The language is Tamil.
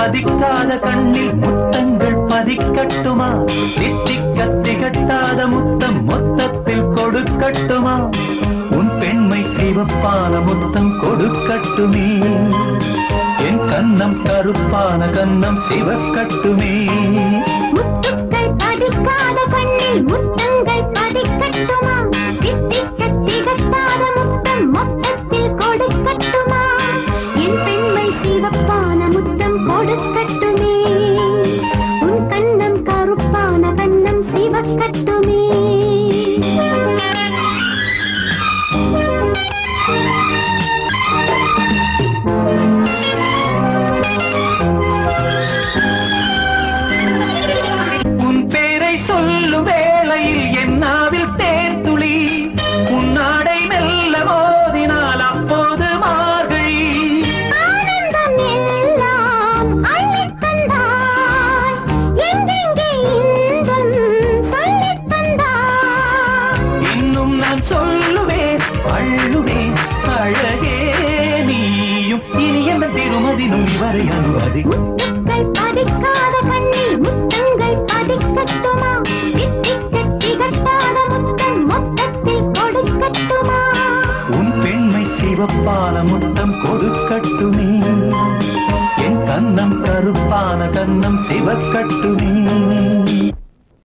பதிக்காத கண்ணில் முத்தங்கள் பதிக்கட்டுமா தித்திக்க திகட்டாத முத்தம் மொத்தத்தில் கொடுக்கட்டுமா உன் பெண்மை சிவப்பான முத்தம் கொடுக்கட்டுமே என் கன்னம் கருப்பான கன்னம் சிவக்கட்டுமே முத்துக்கள் பதிக்காத கண்ணில் முத்தங்கள் பதிக்கட்டுமா தித்திக்க திகட்டாத முத்தம் மொத்தத்தில் கொடுக்கட்டுமா என் பெண்மை சிவப்பான முத்தம் கொடுக்கட்டுமே உன் கண்ணம் கருப்பான கண்ணம் சிவக்கட்டுமே உன் பேரை சொல்லும் வேளையில் என் நாவில் தேர்த்துளி உன்னாடை மெல்ல மோதினால் அப்போது மார்கழி ஆனந்தம் எல்லாம் அள்ளித் தந்தாய். எங்கெங்கே இன்பம் சொல்லித் தந்தாய். இன்னும் நான் சொல்லுவேன் அள்ளுவேன் அழகே நீயும் இனி என்ற திருமதினும் இவரை அனுமதி முத்துக்கள் பதிக்காத கண்ணில் முத்தங்கள் பதிக்கட்டுமா தித்திக்க திகட்டாத முத்தம் மொத்தத்தில் கொடுக்கட்டுமா உன் பெண்மை சிவப்பான முத்தம் கொடுக்கட்டுமே என் கன்னம் கருப்பான கன்னம் சிவக்கட்டுமே